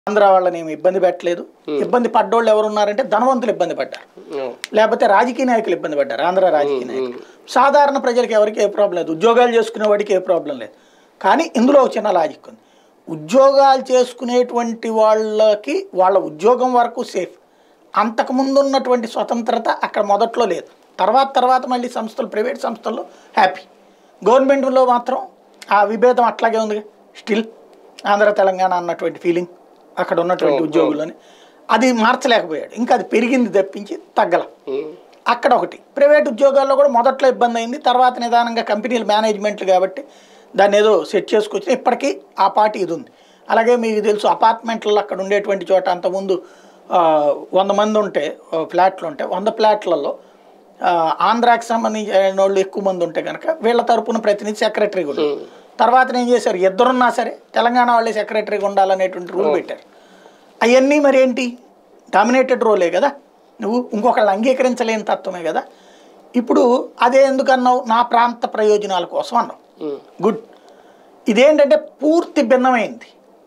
ఆంధ్ర వాళ్ళని ఏమి ఇబ్బంది పెట్టలేదు ఇబ్బంది పడ్డోళ్ళు ఎవరు ఉన్నారంటే ధనవంతులు ఇబ్బంది పడ్డారు అవును. లేకపోతే రాజకీయ నాయకులు ఇబ్బంది పడ్డారు ఆంధ్ర రాజకీయ నాయకులు సాధారణ ప్రజలకు ఎవరికి ఏ ప్రాబ్లం లేదు ఉద్యోగాలు చేసుకునే వాడికి ఏ ప్రాబ్లం లేదు కానీ ఇందులో ఒక చిన్న లాజిక్ ఉంది ఉద్యోగాలు చేసుకునేటువంటి వాళ్ళకి వాళ్ళ ఉద్యోగం వరకు సేఫ్ అంతకుముందు ఉన్నటువంటి స్వతంత్రత అక్కడ మొదట్లో లేదు తర్వాత తర్వాత మళ్ళీ సంస్థలు ప్రైవేట్ సంస్థల్లో హ్యాపీ గవర్నమెంట్లో మాత్రం ఆ విభేదం అట్లాగే ఉంది స్టిల్ ఆంధ్ర తెలంగాణ అన్నటువంటి ఫీలింగ్ అక్కడ ఉన్నటువంటి ఉద్యోగులని అది మార్చలేకపోయాడు ఇంకా అది పెరిగింది తప్పించి తగ్గల ఉమ్. అక్కడ ఒకటి ప్రైవేట్ ఉద్యోగాల్లో కూడా మొదట్లో ఇబ్బంది అయింది తర్వాత నిదానంగా కంపెనీల మేనేజ్మెంట్లు కాబట్టి దాన్ని ఏదో సెట్ చేసుకొచ్చి ఇప్పటికీ ఆ పార్టీ ఇది ఉంది అలాగే మీకు తెలుసు అపార్ట్మెంట్లలో అక్కడ ఉండేటువంటి చోట అంతకుముందు ఆ, వంద మంది ఉంటే ఆ, ఫ్లాట్లు ఉంటే వంద ఫ్లాట్లలో ఆ, ఆంధ్రాకి సంబంధించిన వాళ్ళు ఎక్కువ మంది ఉంటే కనుక వీళ్ళ తరపున ప్రతినిధి సెక్రటరీ కూడా తర్వాత ఏం చేశారు ఇద్దరున్నా సరే తెలంగాణ వాళ్ళే సెక్రటరీగా ఉండాలనేటువంటి రూల్ పెట్టారు అవన్నీ మరి ఏంటి డామినేటెడ్ రోలే కదా నువ్వు ఇంకొకళ్ళు అంగీకరించలేని తత్వమే కదా ఇప్పుడు అదే ఎందుకన్నావు నా ప్రాంత ప్రయోజనాల కోసం అన్నావు ఉమ్. గుడ్ ఇదేంటంటే పూర్తి భిన్నమైంది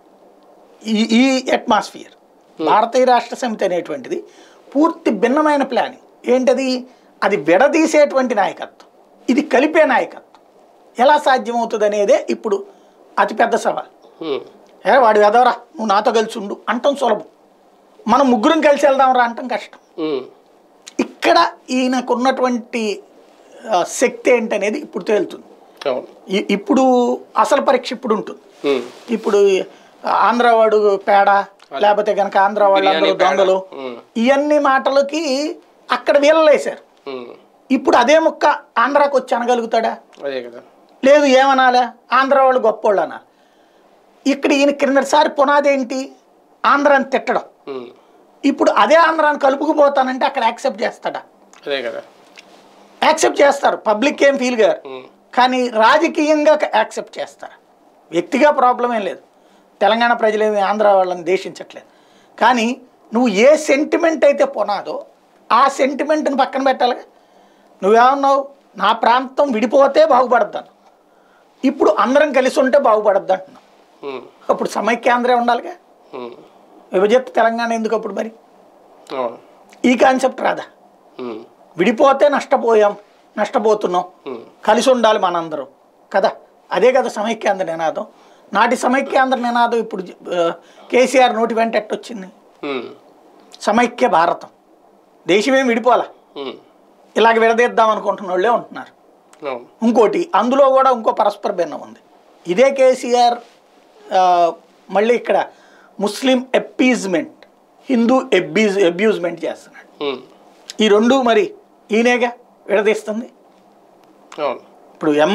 ఈ ఈ అట్మాస్ఫియర్ భారతీయ రాష్ట్ర సమితి అనేటువంటిది పూర్తి భిన్నమైన ప్లానింగ్ ఏంటది అది విడదీసేటువంటి నాయకత్వం ఇది కలిపే నాయకత్వం ఎలా సాధ్యమవుతుంది అనేదే ఇప్పుడు అతిపెద్ద సవాల్ ఉమ్. ఏ వాడు ఎదవరా నువ్వు నాతో కలిసి ఉండు అంటాం సులభం మనం ముగ్గురం కలిసి వెళ్దాంరా అంటాం కష్టం ఉమ్. ఇక్కడ ఈయనకున్నటువంటి ఆ, శక్తి ఏంటనేది ఇప్పుడు తేలుతుంది అవును ఇ- ఇప్పుడు అసలు పరీక్ష ఇప్పుడు ఉంటుంది ఉమ్. ఇప్పుడు ఆంధ్ర వాడు పేడ లేకపోతే కనుక ఆంధ్ర వాళ్ళందరూ బిర్యానీ పేడ. దొంగలు ఉమ్. ఇవన్నీ మాటలకి అక్కడ వీళ్ళలేశారు ఉమ్. ఇప్పుడు అదే ముక్క ఆంధ్రాకి వచ్చి అనగలుగుతాడా అదే కదా లేదు ఏమనాలా ఆంధ్ర వాళ్ళు గొప్పోళ్ళు అనాలి ఇక్కడ ఈయన క్రిందటిసారి పునాది ఏంటి ఆంధ్రాని తిట్టడం ఉమ్. ఇప్పుడు అదే ఆంధ్రాన్ని కలుపుకుపోతానంటే అక్కడ యాక్సెప్ట్ చేస్తాడా అదే కదా యాక్సెప్ట్ చేస్తారు పబ్లిక్ ఏం ఫీల్ గారు ఉమ్. కానీ రాజకీయంగా యాక్సెప్ట్ చేస్తారు వ్యక్తిగా ప్రాబ్లం ఏం లేదు తెలంగాణ ప్రజలేమి ఆంధ్ర వాళ్ళని దేశించట్లేదు కానీ నువ్వు ఏ సెంటిమెంట్ అయితే పొనాదో ఆ సెంటిమెంట్ని పక్కన పెట్టాలిగా నువ్వేమన్నావు నా ప్రాంతం విడిపోతే బాగుపడద్దాను ఇప్పుడు అందరం కలిసి ఉంటే బాగుపడద్దు అంటున్నావు ఉమ్. అప్పుడు సమైక్యాంధ్రే ఉండాలిగా ఉమ్. విభజిత తెలంగాణ ఎందుకు అప్పుడు మరి అవును ఈ కాన్సెప్ట్ రాదా ఉమ్. విడిపోతే నష్టపోయాం నష్టపోతున్నాం ఉమ్. కలిసి ఉండాలి మనందరం కదా అదే కదా సమైక్యాంధ్ర నినాదం నాటి సమైక్యాంధ్ర నినాదం ఇప్పుడు ఆ, కేసీఆర్ నోటి వెంట ఎట్టొచ్చింది ఉమ్. సమైక్య భారతం దేశమేం విడిపోవాలా ఉమ్. ఇలాగ విడదీద్దాం అనుకుంటున్న వాళ్ళే ఉంటున్నారు అవును ఇంకోటి అందులో కూడా ఇంకో పరస్పర భిన్నం ఉంది ఇదే కేసీఆర్ ఆ, మళ్ళీ ఇక్కడ Muslim appeasement Hindu appease abusement చేస్తున్నాడు ఉమ్. ఈ రెండు మరి ఈయనేగా విడదీస్తుంది అవును ఇప్పుడు ఎం